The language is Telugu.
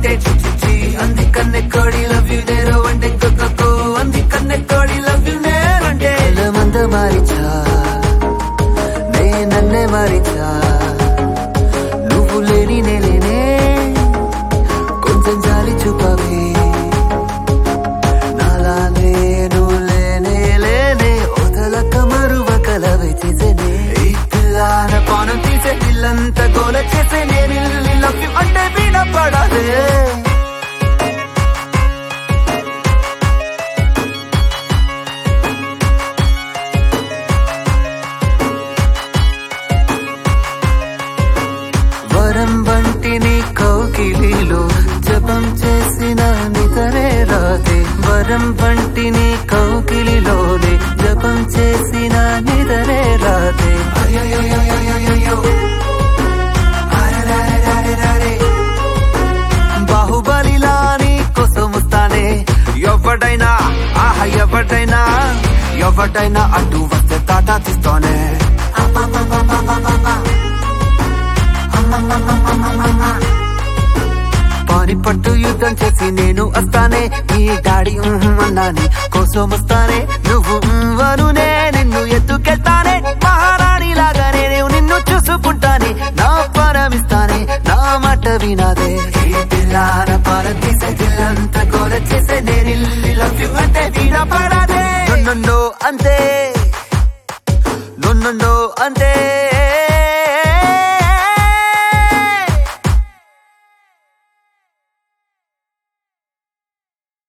అంటే చిచి అంది కన్నె కోడి లవ్ యు నేరో అంటే కొక్కో అంది కన్నె కోడి లవ్ యు నేరంటే మంద మారిచా నే నన్నే మారిచా నువ్వు లేని నేలేనే కొంచెం జాలి చూపవే నాలానే నువ్వు లేనే లేనే వదలక మరువ కలవై చేసేనే ఈ పిల్లాన పానం తీసే ఇల్లంతా గోల చేసే నేను లవ్ యు అంటే వినపడదే వరం వంటి నీ కౌకిలిలో జపం చేసిన నితరే రాదే వరం వంటి నీ కౌకిలిలోనే జపం చేసిన నిదరే రాదే అయ్యయ్యయ్యయ్యయ్యయ్యో. అరెరెరెరెరెరె. బాహుబలిలా నీ కోసం వస్తానే ఎవడైనా ఆహ ఎవడైనా ఎవడైనా అడ్డు వస్తే తాటా తీస్తానే పాని పట్టు యుద్ధం చేసి నేను వస్తానే నీ డాడీ ఉహుం అన్నాని కోసం వస్తానే నువ్వు ఉమ్ వనునే నిన్ను ఎత్తుకెళ్తానే మహారాణి లాగా నేను నిన్ను చూసుకుంటానే నా పరమిస్తానే నా మాట వినాదే ఈ పిల్లాన పాల తీసే దిల్లంతా గోల చేసే నేను లవ్ యు అంటే వినపడదే నన్ను అంతే నన్ను అంతే